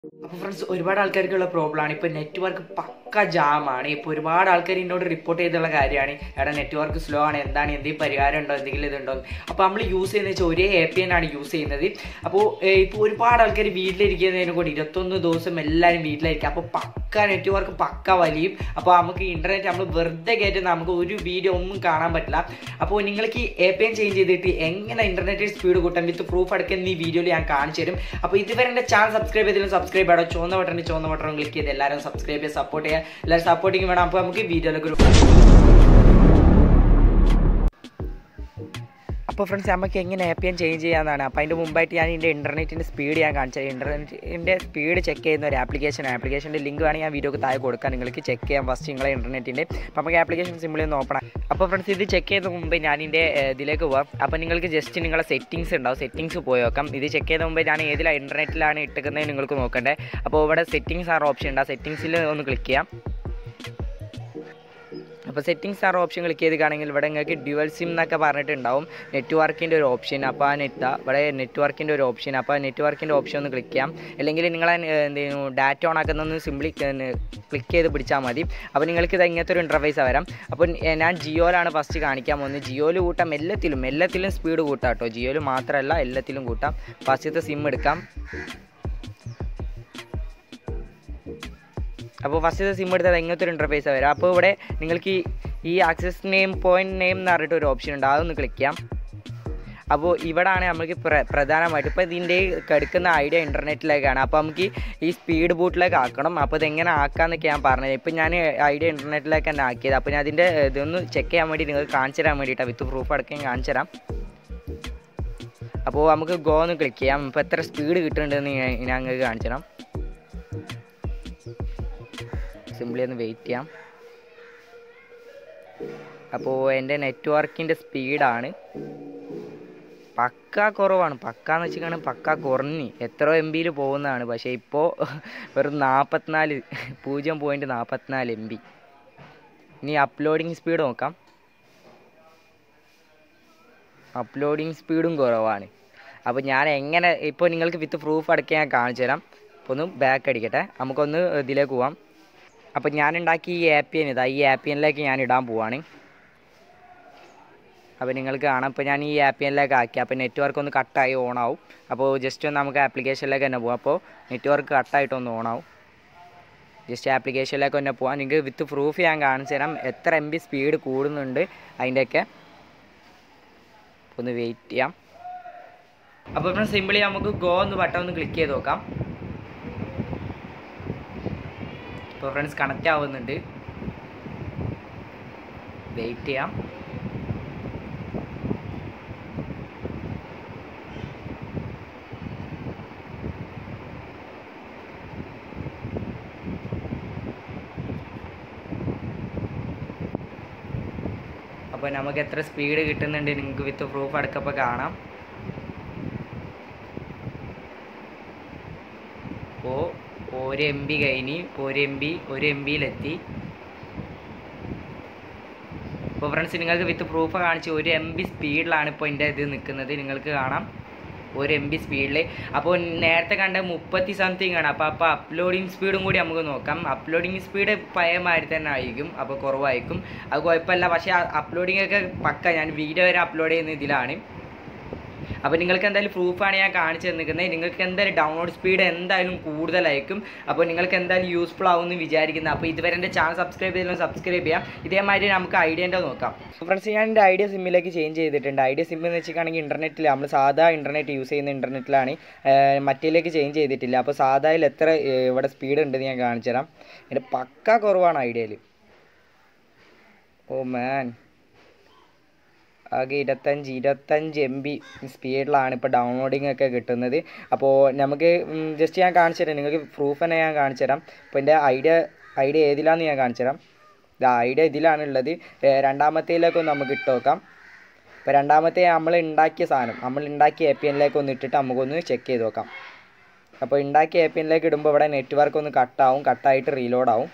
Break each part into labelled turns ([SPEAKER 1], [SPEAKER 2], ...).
[SPEAKER 1] അപ്പോൾ ഫ്രണ്ട്സ് ഒരുപാട് ആൾക്കാർക്കുള്ള പ്രോബ്ലമാണ് ഇപ്പോൾ നെറ്റ്വർക്ക് പക്ക ജാമാണ് ഇപ്പോൾ ഒരുപാട് ആൾക്കാർ എന്നോട് റിപ്പോർട്ട് ചെയ്തുള്ള കാര്യമാണ് എടാ നെറ്റ്വർക്ക് സ്ലോ ആണ് എന്താണ് എന്തെങ്കിലും പരിഹാരം ഉണ്ടോ എന്തെങ്കിലും ഇതുണ്ടോ അപ്പോൾ നമ്മൾ യൂസ് ചെയ്യുന്നത് വെച്ചാൽ ഒരേ എ പി എൻ ആണ് യൂസ് ചെയ്യുന്നത് അപ്പോൾ ഇപ്പോൾ ഒരുപാട് ആൾക്കാർ വീട്ടിലിരിക്കുന്നതിനെ കൂടി ഇരുപത്തൊന്ന് ദിവസം എല്ലാവരും വീട്ടിലായിരിക്കും അപ്പോൾ പക്ക നെറ്റ്വർക്ക് പക്ക വലിയും അപ്പോൾ നമുക്ക് ഇൻ്റർനെറ്റ് നമ്മൾ വെറുതെ കയറ്റുന്ന നമുക്ക് ഒരു വീഡിയോ ഒന്നും കാണാൻ പറ്റില്ല അപ്പോൾ നിങ്ങൾക്ക് എ പി എൻ ചേഞ്ച് ചെയ്തിട്ട് എങ്ങനെ ഇൻ്റർനെറ്റ് സ്പീഡ് കൂട്ടാൻ വിത്ത് പ്രൂഫ് അടക്കുന്ന ഈ വീഡിയോയിൽ ഞാൻ കാണിച്ചു തരും അപ്പോൾ ഇതുവരെ എൻ്റെ ചാനൽ സബ്സ്ക്രൈബ് ചെയ്തില്ല സബ്സ്ക്രൈബ് ചെയ്യണം ചുവന്ന ബട്ടൺ ചുവന്ന ബട്ടൺ ക്ലിക്ക് ചെയ്ത് എല്ലാവരും സബ്സ്ക്രൈബ് ചെയ്ത് സപ്പോർട്ട് ചെയ്യുക എല്ലാവരും സപ്പോർട്ടിങ് വേണം അപ്പോൾ നമുക്ക് വീഡിയോയിലേക്ക് അപ്പോൾ ഫ്രണ്ട്സ് നമുക്ക് എങ്ങനെ ആപ്പ് ഞാൻ ചേഞ്ച് ചെയ്യാമെന്നാണ് അപ്പോൾ അതിൻ്റെ മുമ്പായിട്ട് ഞാൻ എൻ്റെ ഇൻ്റർനെറ്റിൻ്റെ സ്പീഡ് ഞാൻ കാണിച്ചത് ഇൻ്റർനെറ്റിൻ്റെ സ്പീഡ് ചെക്ക് ചെയ്യുന്ന ഒരു ആപ്ലിക്കേഷൻ ആപ്ലിക്കേഷൻ്റെ ലിങ്ക് വേണമെങ്കിൽ ഞാൻ വീഡിയോക്ക് താഴെ കൊടുക്കാം നിങ്ങൾക്ക് ചെക്ക് ചെയ്യാം ഫസ്റ്റ് നിങ്ങളെ ഇൻ്റർനെറ്റിൻ്റെ അപ്പോൾ നമുക്ക് ആപ്ലിക്കേഷൻ സിമ്പിളി ഒന്ന് ഓപ്പൺ അപ്പോൾ ഫ്രണ്ട്സ് ഇത് ചെക്ക് ചെയ്ത മുമ്പ് ഞാൻ ഇതിൻ്റെ ഇതിലേക്ക് പോവാം അപ്പോൾ നിങ്ങൾക്ക് ജസ്റ്റ് നിങ്ങളെ സെറ്റിങ്സ് ഉണ്ടാവും സെറ്റിങ്സ് പോയി നോക്കാം ഇത് ചെക്ക് ചെയ്ത മുമ്പ് ഞാൻ ഏതിലാണ് ഇൻ്റർനെറ്റിലാണ് ഇട്ടിക്കുന്നത് നിങ്ങൾക്ക് നോക്കണ്ടേ അപ്പോൾ ഇവിടെ സെറ്റിങ്സ് ആറ് ഓപ്ഷൻ ഉണ്ട് ആ സെറ്റിങ്സിൽ ഒന്ന് ക്ലിക്ക് ചെയ്യാം അപ്പോൾ സെറ്റിങ്സ് ആർ ഓപ്ഷൻ ക്ലിക്ക് ചെയ്ത് കാണുമെങ്കിൽ ഇവിടെ നിങ്ങൾക്ക് ഡ്യുവൽ സിം എന്നൊക്കെ പറഞ്ഞിട്ടുണ്ടാവും നെറ്റ്വർക്കിൻ്റെ ഒരു ഓപ്ഷൻ അപ്പോൾ ആ നെറ്റ് ഇവിടെ നെറ്റ്വർക്കിൻ്റെ ഒരു ഓപ്ഷൻ അപ്പോൾ നെറ്റ്വർക്കിൻ്റെ ഓപ്ഷൻ ഒന്ന് ക്ലിക്ക് ചെയ്യാം അല്ലെങ്കിൽ നിങ്ങൾ എന്ത് ചെയ്യുന്നു ഡാറ്റ ഓൺ ആക്കുന്നൊന്ന് സിംപ്ലി ക്ലിക്ക് ചെയ്ത് പിടിച്ചാൽ മതി അപ്പോൾ നിങ്ങൾക്ക് ഇത് ഇങ്ങനത്തെ ഒരു ഇൻ്റർഫേസ് വരാം അപ്പോൾ ഞാൻ ജിയോയിലാണ് ഫസ്റ്റ് കാണിക്കാൻ പോകുന്നത് ജിയോയിൽ കൂട്ടാം എല്ലാത്തിലും എല്ലാത്തിലും സ്പീഡ് കൂട്ടാം കേട്ടോ ജിയോയിൽ മാത്രമല്ല എല്ലാത്തിലും കൂട്ടാം ഫസ്റ്റത്തെ സിം എടുക്കാം അപ്പോൾ ഫസ്റ്റ് സിം എടുത്തത് എങ്ങനത്തെ ഒരു ഇൻ്റർഫേസ് വരാം അപ്പോൾ ഇവിടെ നിങ്ങൾക്ക് ഈ ആക്സസ് നെയിം പോയിന്റ് നെയിം എന്ന് പറഞ്ഞിട്ട് ഒരു ഓപ്ഷൻ ഉണ്ട് അതൊന്ന് ക്ലിക്ക് ചെയ്യാം അപ്പോൾ ഇവിടാണ് നമുക്ക് പ്ര പ്രധാനമായിട്ട് ഇപ്പോൾ ഇതിൻ്റെ കിടക്കുന്ന ഐഡിയ ഇൻ്റർനെറ്റിലേക്കാണ് അപ്പോൾ നമുക്ക് ഈ സ്പീഡ് ബൂട്ടിലേക്ക് ആക്കണം അപ്പോൾ ഇതെങ്ങനെ ആക്കാമെന്നൊക്കെ ഞാൻ പറഞ്ഞത് ഇപ്പോൾ ഞാൻ ഐഡിയ ഇൻ്റർനെറ്റിലേക്ക് തന്നെ ആക്കിയത് അപ്പോൾ ഞാൻ അതിൻ്റെ ഇതൊന്ന് ചെക്ക് ചെയ്യാൻ വേണ്ടി നിങ്ങൾക്ക് കാണിച്ചു തരാൻ വേണ്ടിയിട്ടാണ് വിത്ത് പ്രൂഫ് അടക്കം കാണിച്ചു തരാം അപ്പോൾ നമുക്ക് ഗോ ഒന്ന് ക്ലിക്ക് ചെയ്യാം ഇപ്പോൾ എത്ര സ്പീഡ് കിട്ടുന്നുണ്ടെന്ന് ഞാൻ നിങ്ങൾക്ക് കാണിച്ചു തരാം സിംപ്ലി ഒന്ന് വെയിറ്റ് ചെയ്യാം അപ്പോൾ എൻ്റെ നെറ്റ്വർക്കിൻ്റെ സ്പീഡാണ് പക്ക കുറവാണ് പക്ക എന്ന് വെച്ചിട്ടാണ് പക്ക കുറഞ്ഞ് എത്ര എം ബിയിൽ പോകുന്നതാണ് പക്ഷേ ഇപ്പോൾ വെറും നാൽപ്പത്തിനാല് പൂജ്യം പോയിൻറ്റ് നാൽപ്പത്തിനാല് എം ബി ഇനി അപ്ലോഡിങ് സ്പീഡ് നോക്കാം അപ്ലോഡിങ് സ്പീഡും കുറവാണ് അപ്പോൾ ഞാൻ എങ്ങനെ ഇപ്പോൾ നിങ്ങൾക്ക് വിത്ത് പ്രൂഫ് അടക്കം ഞാൻ കാണിച്ചു തരാം അപ്പോൾ ഒന്ന് ബാക്ക് അടിക്കട്ടെ നമുക്കൊന്ന് ഇതിലേക്ക് പോവാം അപ്പോൾ ഞാൻ ഉണ്ടാക്കിയ ഈ ആപ്പ് എൻ ഇതാ ഈ ആപ്പ് എന്നിലേക്ക് ഞാൻ ഇടാൻ പോവാണ് അപ്പോൾ നിങ്ങൾക്ക് കാണാം ഇപ്പോൾ ഞാൻ ഈ ആപ്പ് എന്നിലേക്ക് ആക്കി അപ്പോൾ നെറ്റ്വർക്ക് ഒന്ന് കട്ടായി ഓൺ ആവും അപ്പോൾ ജസ്റ്റ് ഒന്ന് നമുക്ക് ആപ്ലിക്കേഷനിലേക്ക് തന്നെ പോകാം അപ്പോൾ നെറ്റ്വർക്ക് കട്ടായിട്ടൊന്ന് ഓൺ ആവും ജസ്റ്റ് ആപ്ലിക്കേഷനിലേക്ക് തന്നെ പോകാം നിങ്ങൾക്ക് വിത്ത് പ്രൂഫ് ഞാൻ കാണിച്ചു തരാം എത്ര എം ബി സ്പീഡ് കൂടുന്നുണ്ട് അതിൻ്റെയൊക്കെ ഒന്ന് വെയിറ്റ് ചെയ്യാം അപ്പോൾ ഇപ്പം സിമ്പിളി നമുക്ക് ഗോ ഒന്ന് ബട്ടൺ ഒന്ന് ക്ലിക്ക് ചെയ്ത് നോക്കാം ഇപ്പോൾ ഫ്രണ്ട്സ് കണക്റ്റ് ആവുന്നുണ്ട് വെയിറ്റ് ചെയ്യാം അപ്പോൾ നമുക്ക് എത്ര സ്പീഡ് കിട്ടുന്നുണ്ട് നിങ്ങൾക്ക് വിത്ത് പ്രൂഫ് അടക്കപ്പോൾ കാണാം അപ്പോൾ ഒരു എം ബി കഴിഞ്ഞ് ഇപ്പോൾ ഒരു എം ബി ഒരു എം ബിയിലെത്തി ഇപ്പോൾ ഫ്രണ്ട്സ് നിങ്ങൾക്ക് വിത്ത് പ്രൂഫ് കാണിച്ച് ഒരു എം ബി സ്പീഡിലാണ് ഇപ്പോൾ എൻ്റെ ഇത് നിൽക്കുന്നത് നിങ്ങൾക്ക് കാണാം ഒരു എം ബി സ്പീഡിൽ അപ്പോൾ നേരത്തെ കണ്ട മുപ്പത്തി സംതിങ് ആണ് അപ്പോൾ അപ്പോൾ അപ്ലോഡിങ് സ്പീഡും കൂടി നമുക്ക് നോക്കാം അപ്ലോഡിങ് സ്പീഡ് പഴയ മാതിരി തന്നെ ആയിരിക്കും അപ്പോൾ കുറവായിരിക്കും അത് കുഴപ്പമില്ല പക്ഷേ അപ്ലോഡിംഗ് ഒക്കെ പക്ക ഞാൻ വീഡിയോ വരെ അപ്ലോഡ് ചെയ്യുന്ന ഇതിലാണ് അപ്പോൾ നിങ്ങൾക്ക് എന്തായാലും പ്രൂഫാണ് ഞാൻ കാണിച്ചു തന്നിരിക്കുന്നത് നിങ്ങൾക്ക് എന്തായാലും ഡൗൺലോഡ് സ്പീഡ് എന്തായാലും കൂടുതലായിരിക്കും അപ്പോൾ നിങ്ങൾക്ക് എന്തായാലും യൂസ്ഫുൾ ആവുമെന്ന് വിചാരിക്കുന്നത് അപ്പോൾ ഇതുവരെ എൻ്റെ ചാനൽ സബ്സ്ക്രൈബ് ചെയ്താലും സബ്സ്ക്രൈബ് ചെയ്യാം ഇതേമാതിരി നമുക്ക് ഐഡിയൻ്റെ നോക്കാം ഫ്രണ്ട്സ് ഞാൻ എൻ്റെ ഐഡിയ സിമ്മിലേക്ക് ചേഞ്ച് ചെയ്തിട്ടുണ്ട് ഐഡിയ സിം എന്ന് വെച്ചിട്ടാണെങ്കിൽ ഇൻ്റർനെറ്റിൽ നമ്മൾ സാധാ ഇൻ്റർനെറ്റ് യൂസ് ചെയ്യുന്ന ഇൻ്റർനെറ്റിലാണ് മറ്റേലേക്ക് ചേഞ്ച് ചെയ്തിട്ടില്ല അപ്പോൾ സാധായിൽ എത്ര ഇവിടെ സ്പീഡ് ഉണ്ടെന്ന് ഞാൻ കാണിച്ചു തരാം എൻ്റെ പക്ക കുറവാണ് ഐഡിയയിൽ ഓ മാൻ ആകെ ഇരുപത്തഞ്ച് ഇരുപത്തഞ്ച് എം ബി സ്പീഡിലാണ് ഇപ്പോൾ ഡൗൺലോഡിംഗ് ഒക്കെ കിട്ടുന്നത് അപ്പോൾ നമുക്ക് ജസ്റ്റ് ഞാൻ കാണിച്ചു തരാം നിങ്ങൾക്ക് പ്രൂഫ് തന്നെ ഞാൻ കാണിച്ചു തരാം ഇപ്പോൾ എൻ്റെ ഐഡിയ ഐഡിയ ഏതിലാണെന്ന് ഞാൻ കാണിച്ചു തരാം ഇത് ഐഡിയ ഇതിലാണുള്ളത് രണ്ടാമത്തേലേക്കൊന്ന് നമുക്ക് ഇട്ട് നോക്കാം ഇപ്പോൾ രണ്ടാമത്തെ നമ്മൾ ഉണ്ടാക്കിയ സാധനം നമ്മൾ ഉണ്ടാക്കിയ എ പി എന്നിലേക്ക് ഒന്ന് ഇട്ടിട്ട് നമുക്കൊന്ന് ചെക്ക് ചെയ്ത് നോക്കാം അപ്പോൾ ഉണ്ടാക്കിയ എ പി എന്നിലേക്ക് ഇടുമ്പോൾ ഇവിടെ നെറ്റ്വർക്ക് ഒന്ന് കട്ടാവും കട്ടായിട്ട് റീലോഡ് ആവും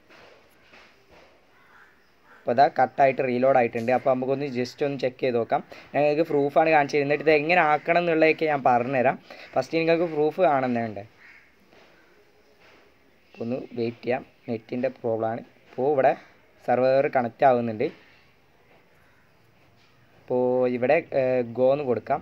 [SPEAKER 1] അപ്പോൾ അതാ കട്ടായിട്ട് റീലോഡ് ആയിട്ടുണ്ട് അപ്പോൾ നമുക്കൊന്ന് ജസ്റ്റ് ഒന്ന് ചെക്ക് ചെയ്ത് നോക്കാം ഞങ്ങൾക്ക് പ്രൂഫാണ് കാണിച്ചു തരുന്നത് എന്നിട്ട് ഇത് എങ്ങനെ ആക്കണം എന്നുള്ളതൊക്കെ ഞാൻ പറഞ്ഞുതരാം ഫസ്റ്റ് നിങ്ങൾക്ക് പ്രൂഫ് കാണുന്നുണ്ട് അപ്പോൾ ഒന്ന് വെയിറ്റ് ചെയ്യാം നെറ്റിൻ്റെ പ്രോബ്ലമാണ് ഇപ്പോൾ ഇവിടെ സെർവർ കണക്റ്റ് ആവുന്നുണ്ട് അപ്പോൾ ഇവിടെ ഗോ എന്ന് കൊടുക്കാം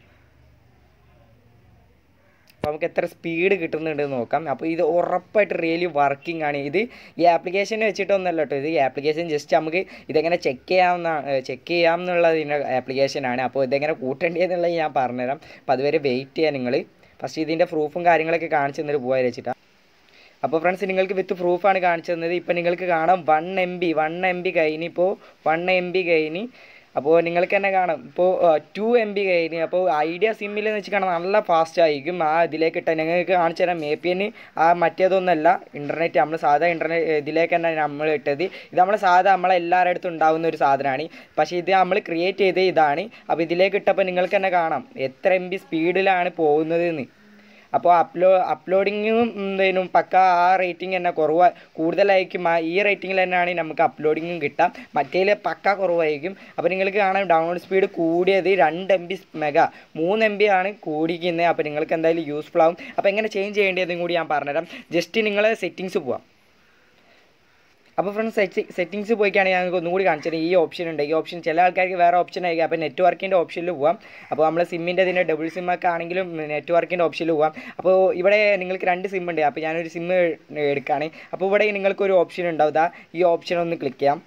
[SPEAKER 1] അപ്പോൾ നമുക്ക് എത്ര സ്പീഡ് കിട്ടുന്നുണ്ട് എന്ന് നോക്കാം അപ്പോൾ ഇത് ഉറപ്പായിട്ട് റിയലി വർക്കിംഗ് ആണ് ഇത് ഈ ആപ്ലിക്കേഷൻ വെച്ചിട്ടൊന്നല്ല കേട്ടോ ഇത് ഈ ആപ്ലിക്കേഷൻ ജസ്റ്റ് നമുക്ക് ഇതെങ്ങനെ ചെക്ക് ചെയ്യാവുന്ന ചെക്ക് ചെയ്യാം എന്നുള്ളതിൻ്റെ ആപ്ലിക്കേഷനാണ് അപ്പോൾ ഇതെങ്ങനെ കൂട്ടേണ്ടതെന്നുള്ളത് ഞാൻ പറഞ്ഞുതരാം അപ്പോൾ അതുവരെ വെയിറ്റ് ചെയ്യാൻ നിങ്ങൾ ഫസ്റ്റ് ഇതിൻ്റെ പ്രൂഫും കാര്യങ്ങളൊക്കെ കാണിച്ചു തന്നിട്ട് പോകാൻ വെച്ചിട്ടാണ് അപ്പോൾ ഫ്രണ്ട്സ് നിങ്ങൾക്ക് വിത്ത് പ്രൂഫാണ് കാണിച്ചു തന്നത് ഇപ്പോൾ നിങ്ങൾക്ക് കാണാം one M B one M B കഴിഞ്ഞ് ഇപ്പോൾ വൺ എം ബി കഴിഞ്ഞ് അപ്പോൾ നിങ്ങൾക്ക് തന്നെ കാണാം ഇപ്പോൾ ടു എം ബി കഴിഞ്ഞ് അപ്പോൾ ഐഡിയ സിമ്മിൽ എന്ന് വെച്ച് കാണാൻ നല്ല ഫാസ്റ്റ് ആയിരിക്കും ആ ഇതിലേക്ക് ഇട്ട നിങ്ങൾക്ക് കാണിച്ചു തരാം എ പി എന് ആ മറ്റേതൊന്നല്ല ഇൻ്റർനെറ്റ് നമ്മൾ സാധാ ഇൻ്റർനെറ്റ് ഇതിലേക്ക് തന്നെ നമ്മൾ ഇട്ടത് ഇത് നമ്മൾ സാധാ നമ്മളെ എല്ലാവരുടെ അടുത്തും ഉണ്ടാകുന്ന ഒരു സാധനമാണ് പക്ഷേ ഇത് നമ്മൾ ക്രിയേറ്റ് ചെയ്ത ഇതാണ് അപ്പോൾ ഇതിലേക്ക് ഇട്ടപ്പോൾ നിങ്ങൾക്ക് തന്നെ കാണാം എത്ര എം ബി സ്പീഡിലാണ് പോകുന്നത് എന്ന് അപ്പോൾ അപ്ലോ അപ്ലോഡിങ്ങും എന്തേനും പക്ക ആ റേറ്റിംഗ് തന്നെ കുറവ് കൂടുതലായിരിക്കും ആ ഈ റേറ്റിംഗിൽ തന്നെയാണ് നമുക്ക് അപ്ലോഡിങ്ങും കിട്ടാം മറ്റേതിൽ പക്ക കുറവായിരിക്കും അപ്പോൾ നിങ്ങൾക്ക് കാണാം ഡൗൺലോഡ് സ്പീഡ് കൂടിയത് രണ്ട് എം ബി മെഗാ മൂന്ന് എം ബി ആണ് കൂടിക്കുന്നത് അപ്പോൾ നിങ്ങൾക്ക് എന്തായാലും യൂസ്ഫുൾ ആവും അപ്പോൾ എങ്ങനെ ചേഞ്ച് ചെയ്യേണ്ടതും കൂടി ഞാൻ പറഞ്ഞുതരാം ജസ്റ്റ് നിങ്ങൾ സെറ്റിങ്സ് പോവാം അപ്പോൾ ഫ്രണ്ട്സ് സെറ്റി സെറ്റിങ്സ് പോയിക്കാണെങ്കിൽ ഞങ്ങൾക്ക് ഒന്നുകൂടി കാണിച്ചത് ഈ ഓപ്ഷൻ ഉണ്ട് ഈ ഓപ്ഷൻ ചില ആൾക്കാർക്ക് വേറെ ഓപ്ഷൻ ആയിരിക്കും അപ്പോൾ നെറ്റ്വർക്കിൻ്റെ ഓപ്ഷനിൽ പോവാം അപ്പോൾ നമ്മൾ സിമ്മിൻ്റെ ഇതിൻ്റെ ഡബിൾ സിം ഒക്കെ ആണെങ്കിലും നെറ്റ്വർക്കിൻ്റെ ഓപ്ഷനിൽ പോവാം അപ്പോൾ ഇവിടെ നിങ്ങൾക്ക് രണ്ട് സിം ഉണ്ട് അപ്പോൾ ഞാനൊരു സിം എടുക്കുകയാണ് അപ്പോൾ ഇവിടെ നിങ്ങൾക്കൊരു ഓപ്ഷൻ ഉണ്ടാവും ദാ ഈ ഓപ്ഷൻ ഒന്ന് ക്ലിക്ക് ചെയ്യാം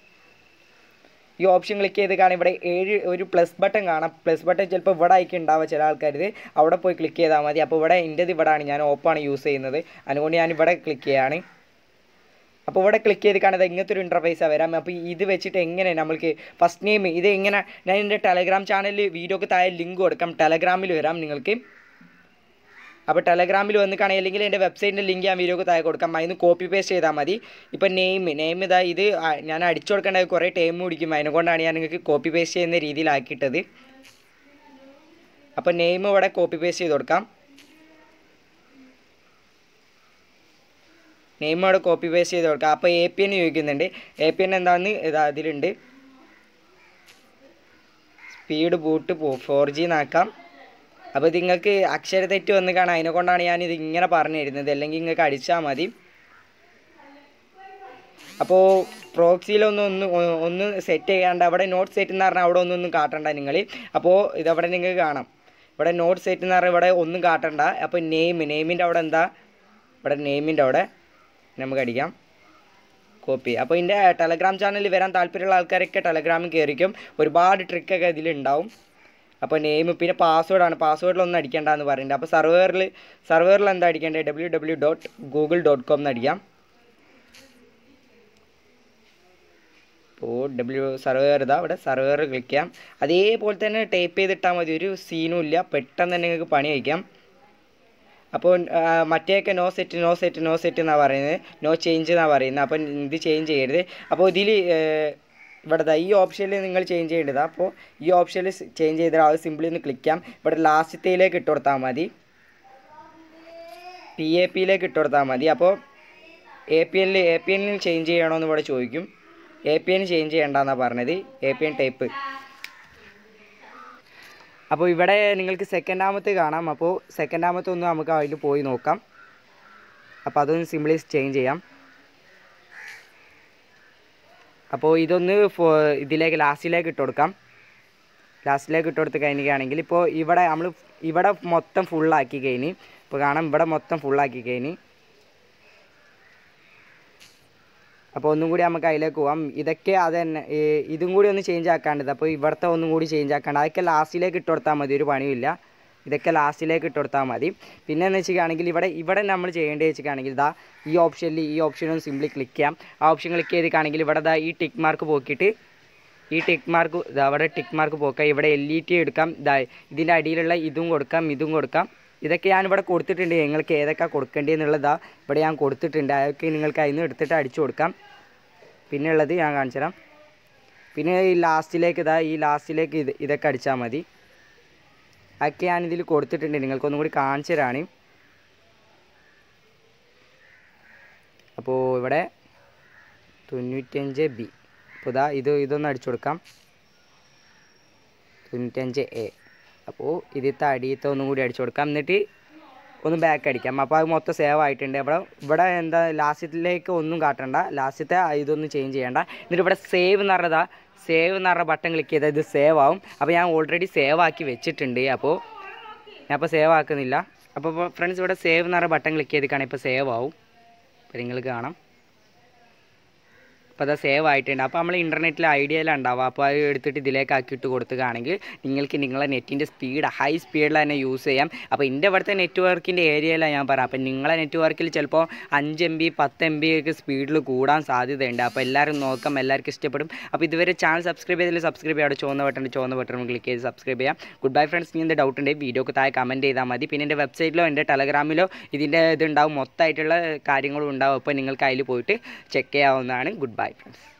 [SPEAKER 1] ഈ ഓപ്ഷൻ ക്ലിക്ക് ചെയ്ത് കാണാം ഇവിടെ ഏഴ് ഒരു പ്ലസ് ബട്ടൺ കാണാം പ്ലസ് ബട്ടൺ ചിലപ്പോൾ ഇവിടെ ആയിരിക്കും ഉണ്ടാവുക ചില ആൾക്കാർ അവിടെ പോയി ക്ലിക്ക് ചെയ്താൽ മതി അപ്പോൾ ഇവിടെ എൻ്റെത് ഇവിടെയാണ് ഞാൻ ഓപ്പാണ് യൂസ് ചെയ്യുന്നത് അതുകൊണ്ട് ഞാൻ ഇവിടെ ക്ലിക്ക് ചെയ്യാണ് അപ്പോൾ ഇവിടെ ക്ലിക്ക് ചെയ്ത് കാണുന്നത് ഇങ്ങനത്തെ ഒരു ഇൻ്റർഫേസാണ് വരാം അപ്പോൾ ഇത് വെച്ചിട്ട് എങ്ങനെ നമ്മൾക്ക് ഫസ്റ്റ് നെയിം ഇത് എങ്ങനെ ഞാൻ എൻ്റെ ടെലഗ്രാം ചാനലിൽ വീഡിയോക്ക് താഴെ ലിങ്ക് കൊടുക്കാം ടെലഗ്രാമിൽ വരാം നിങ്ങൾക്ക് അപ്പോൾ ടെലഗ്രാമിൽ വന്ന് കാണുക അല്ലെങ്കിൽ എൻ്റെ വെബ്സൈറ്റിൻ്റെ ലിങ്ക് ഞാൻ വീഡിയോക്ക് താഴെ കൊടുക്കാം അതിന് കോപ്പി പേസ്റ്റ് ചെയ്താൽ മതി ഇപ്പോൾ നെയിം നെയിം ഇതാ ഇത് ആ- ഞാൻ അടിച്ചു കൊടുക്കേണ്ട കുറേ ടൈം പിടിക്കും അതിനെക്കൊണ്ടാണ് ഞാൻ നിങ്ങൾക്ക് കോപ്പി പേസ്റ്റ് ചെയ്യുന്ന രീതിയിലാക്കിയിട്ടത് അപ്പോൾ നെയിം ഇവിടെ കോപ്പി പേസ്റ്റ് ചെയ്ത് കൊടുക്കാം നെയിം അവിടെ കോപ്പി പേസ്റ്റ് ചെയ്ത് കൊടുക്കാം അപ്പോൾ എ പി എൻ ചോദിക്കുന്നുണ്ട് എ പി എൻ എന്താണെന്ന് ഇതാ അതിലുണ്ട് സ്പീഡ് ബൂട്ട് ഫോർ ജി എന്നാക്കാം അപ്പോൾ ഇത് നിങ്ങൾക്ക് അക്ഷര തെറ്റ് വന്ന് കാണാം അതിനെ കൊണ്ടാണ് ഞാൻ ഇത് ഇങ്ങനെ പറഞ്ഞു തരുന്നത് അല്ലെങ്കിൽ നിങ്ങൾക്ക് അടിച്ചാൽ മതി അപ്പോൾ പ്രോക്സിയിലൊന്ന് ഒന്ന് ഒ- ഒന്ന് സെറ്റ് ചെയ്യാണ്ട് അവിടെ നോട്ട് സെറ്റ് എന്ന് പറഞ്ഞാൽ അവിടെ ഒന്നൊന്നും കാട്ടണ്ട നിങ്ങൾ അപ്പോൾ ഇതവിടെ നിങ്ങൾക്ക് കാണാം ഇവിടെ നോട്ട് സെറ്റ് എന്ന് പറഞ്ഞാൽ ഇവിടെ ഒന്നും കാട്ടണ്ട അപ്പോൾ നെയിം നെയിമിൻ്റെ അവിടെ എന്താ ഇവിടെ നെയിമിൻ്റെ അവിടെ നമുക്ക് അടിക്കാം കോപ്പി അപ്പോൾ ഇതിൻ്റെ ടെലഗ്രാം ചാനലിൽ വരാൻ താല്പര്യമുള്ള ആൾക്കാരൊക്കെ ടെലഗ്രാമിൽ കയറിക്കും ഒരുപാട് ട്രിക്കൊക്കെ ഇതിലുണ്ടാവും അപ്പോൾ നെയിം പിന്നെ പാസ്വേഡാണ് പാസ്വേഡിലൊന്നും അടിക്കേണ്ടതെന്ന് പറയുന്നുണ്ട് അപ്പോൾ സർവറിൽ സർവറിൽ എന്താ അടിക്കേണ്ടത് W W dot Google dot com എന്ന് അടിക്കാം അപ്പോൾ ഡബ്ല്യു സർവർ ഇതാ ഇവിടെ സർവർ ക്ലിക്ക് ചെയ്യാം അതേപോലെ തന്നെ ടൈപ്പ് ചെയ്തിട്ടാൽ മതി ഒരു സീനും ഇല്ല പെട്ടെന്ന് തന്നെ നിങ്ങൾക്ക് പണി കഴിക്കാം അപ്പോൾ ആ, മറ്റേയൊക്കെ no set no set no set എന്നാണ് പറയുന്നത് നോ ചേഞ്ച് എന്നാണ് പറയുന്നത് അപ്പോൾ ഇത് ചേഞ്ച് ചെയ്യരുത് അപ്പോൾ ഇതിൽ ഇവിടെ ദാ ഈ ഓപ്ഷനിൽ നിങ്ങൾ ചേഞ്ച് ചെയ്യേണ്ടത് അപ്പോൾ ഈ ഓപ്ഷനിൽ ചേഞ്ച് ചെയ്താൽ അത് സിമ്പിളി ഒന്ന് ക്ലിക്ക് ചെയ്യാം ഇവിടെ ലാസ്റ്റത്തേലേക്ക് ഇട്ട് കൊടുത്താൽ മതി പി എ പിയിലേക്ക് ഇട്ട് കൊടുത്താൽ മതി അപ്പോൾ എ പി എല്ലിൽ എ പി എന്നിൽ ചേഞ്ച് ചെയ്യണമെന്ന് ഇവിടെ ചോദിക്കും എ പി എൻ ചേഞ്ച് ചെയ്യേണ്ടെന്നാണ് പറഞ്ഞത് എ പി എൻ ടൈപ്പ് അപ്പോൾ ഇവിടെ നിങ്ങൾക്ക് സെക്കൻഡാമത്തെ കാണാം അപ്പോൾ സെക്കൻഡാമത്തെ ഒന്ന് നമുക്ക് അതിൽ പോയി നോക്കാം അപ്പോൾ അതൊന്ന് സിംപ്ലി ചേഞ്ച് ചെയ്യാം അപ്പോൾ ഇതൊന്ന് ഫോ ഇതിലേക്ക് ലാസ്റ്റിലേക്ക് ഇട്ട് കൊടുക്കാം ലാസ്റ്റിലേക്ക് ഇട്ട് കൊടുത്ത് കഴിഞ്ഞിരിക്കുകയാണെങ്കിൽ ഇപ്പോൾ ഇവിടെ നമ്മൾ ഇവിടെ മൊത്തം ഫുള്ളാക്കി കഴിഞ്ഞ് ഇപ്പോൾ കാണാം ഇവിടെ മൊത്തം ഫുള്ളാക്കി കഴിഞ്ഞ് അപ്പോൾ ഒന്നും കൂടി നമുക്ക് അതിലേക്ക് പോവാം ഇതൊക്കെ അത് തന്നെ ഈ ഇതും കൂടി ഒന്ന് ചേഞ്ച് ആക്കാണ്ടത് അപ്പോൾ ഇവിടുത്തെ ഒന്നും കൂടി ചേഞ്ച് ആക്കാണ്ട് അതൊക്കെ ലാസ്റ്റിലേക്ക് ഇട്ട് കൊടുത്താൽ മതി ഒരു പണിയില്ല ഇതൊക്കെ ലാസ്റ്റിലേക്ക് ഇട്ട് കൊടുത്താൽ മതി പിന്നെ എന്ന് വെച്ചിട്ടാണെങ്കിൽ ഇവിടെ ഇവിടെ നമ്മൾ ചെയ്യേണ്ടത് വെച്ചിട്ടാണെങ്കിൽ ഇതാ ഈ ഓപ്ഷനിൽ ഈ ഓപ്ഷനും സിംപ്ലി ക്ലിക്ക് ചെയ്യാം ആ ഓപ്ഷൻ ക്ലിക്ക് ചെയ്തിട്ടാണെങ്കിൽ ഇവിടെ ദാ ഈ ടിക്ക് മാർക്ക് പോക്കിയിട്ട് ഈ ടിക്ക് മാർക്ക് ഇതാ അവിടെ ടിക്ക് മാർക്ക് പോക്കാം ഇവിടെ എൽ ഇ ടി എടുക്കാം ഇതാ ഇതിൻ്റെ അടിയിലുള്ള ഇതും കൊടുക്കാം ഇതും കൊടുക്കാം ഇതൊക്കെ ഞാൻ ഇവിടെ കൊടുത്തിട്ടുണ്ട് നിങ്ങൾക്ക് ഏതൊക്കെ കൊടുക്കേണ്ടതെന്നുള്ളതാ ഇവിടെ ഞാൻ കൊടുത്തിട്ടുണ്ട് അതൊക്കെ നിങ്ങൾക്ക് അതിൽ നിന്ന് എടുത്തിട്ട് അടിച്ചു കൊടുക്കാം പിന്നെ ഉള്ളത് ഞാൻ കാണിച്ചു തരാം പിന്നെ ഈ ലാസ്റ്റിലേക്ക് ഇതാ ഈ ലാസ്റ്റിലേക്ക് ഇത് ഇതൊക്കെ അടിച്ചാൽ മതി അതൊക്കെ ഞാൻ ഇതിൽ കൊടുത്തിട്ടുണ്ട് നിങ്ങൾക്കൊന്നും കൂടി കാണിച്ചു തരാണ് അപ്പോൾ ഇവിടെ തൊണ്ണൂറ്റഞ്ച് ബി അപ്പോൾ ഇതാ ഇത് ഇതൊന്ന് അടിച്ചു കൊടുക്കാം തൊണ്ണൂറ്റഞ്ച് എ അപ്പോൾ ഇതിലത്തെ അടിയത്തെ ഒന്നും കൂടി അടിച്ചു കൊടുക്കാം എന്നിട്ട് ഒന്ന് ബാക്ക് അടിക്കാം അപ്പോൾ അത് മൊത്തം സേവ് ആയിട്ടുണ്ട് ഇവിടെ ഇവിടെ എന്താ ലാസ്റ്റിലേക്ക് ഒന്നും കാട്ടണ്ട ലാസ്റ്റത്തെ ഇതൊന്നും ചേഞ്ച് ചെയ്യണ്ട എന്നിട്ട് ഇവിടെ സേവ് എന്ന് പറഞ്ഞതാ സേവ് എന്ന് പറഞ്ഞ ബട്ടൺ ക്ലിക്ക് ചെയ്താൽ ഇത് സേവ് ആവും അപ്പോൾ ഞാൻ ഓൾറെഡി സേവ് ആക്കി വെച്ചിട്ടുണ്ട് അപ്പോൾ ഞാൻ അപ്പോൾ സേവ് ആക്കുന്നില്ല അപ്പോൾ ഫ്രണ്ട്സ് ഇവിടെ സേവ് എന്ന് പറഞ്ഞ ബട്ടൺ ക്ലിക്ക് ചെയ്തിട്ടാണ് ഇപ്പോൾ സേവ് ആവും അപ്പോൾ നിങ്ങൾക്ക് കാണാം അപ്പോൾ അത് സേവ് ആയിട്ടുണ്ട് അപ്പോൾ നമ്മൾ ഇൻ്റർനെറ്റിൽ ഐഡിയയിലുണ്ടാവുക അപ്പോൾ അത് എടുത്തിട്ട് ഇതിലേക്ക് ആക്കിയിട്ട് കൊടുക്കുകയാണെങ്കിൽ നിങ്ങൾക്ക് നിങ്ങളെ നെറ്റിൻ്റെ സ്പീഡ് ഹൈ സ്പീഡിൽ തന്നെ യൂസ് ചെയ്യാം അപ്പോൾ എൻ്റെ ഇവിടുത്തെ നെറ്റ്വർക്കിൻ്റെ ഏരിയയിലാണ് ഞാൻ പറയാം അപ്പോൾ നിങ്ങളെ നെറ്റ്വർക്കിൽ ചിലപ്പോൾ അഞ്ച് എം ബി പത്ത് എം ബി ഒക്കെ സ്പീഡിൽ കൂടാൻ സാധ്യതയുണ്ട് അപ്പോൾ എല്ലാവരും നോക്കാം എല്ലാവർക്കും ഇഷ്ടപ്പെടും അപ്പോൾ ഇതുവരെ ചാനൽ സബ്സ്ക്രൈബ് ചെയ്തില്ല സബ്സ്ക്രൈബ് ചെയ്യാം അവിടെ ചുവന്ന ബട്ടൺ ചുവന്ന ബട്ടൺ ക്ലിക്ക് ചെയ്ത് സബ്സ്ക്രൈബ് ചെയ്യാം ഗുഡ് ബൈ ഫ്രണ്ട്സ് ഇനി എന്ത് ഡൗട്ട് ഉണ്ട് വീഡിയോക്ക് താഴെ കമൻറ്റ് ചെയ്താൽ മതി പിന്നെ എൻ്റെ വെബ്സൈറ്റിലോ എൻ്റെ ടെലഗ്രാമിലോ ഇതിൻ്റെ ഇതുണ്ടാവും മൊത്തമായിട്ടുള്ള കാര്യങ്ങളും ഉണ്ടാവും അപ്പോൾ നിങ്ങൾക്ക് അതിൽ പോയിട്ട് ചെക്ക് ചെയ്യാവുന്നതാണ് ഗുഡ് ബൈ ഫ്രണ്ട്സ്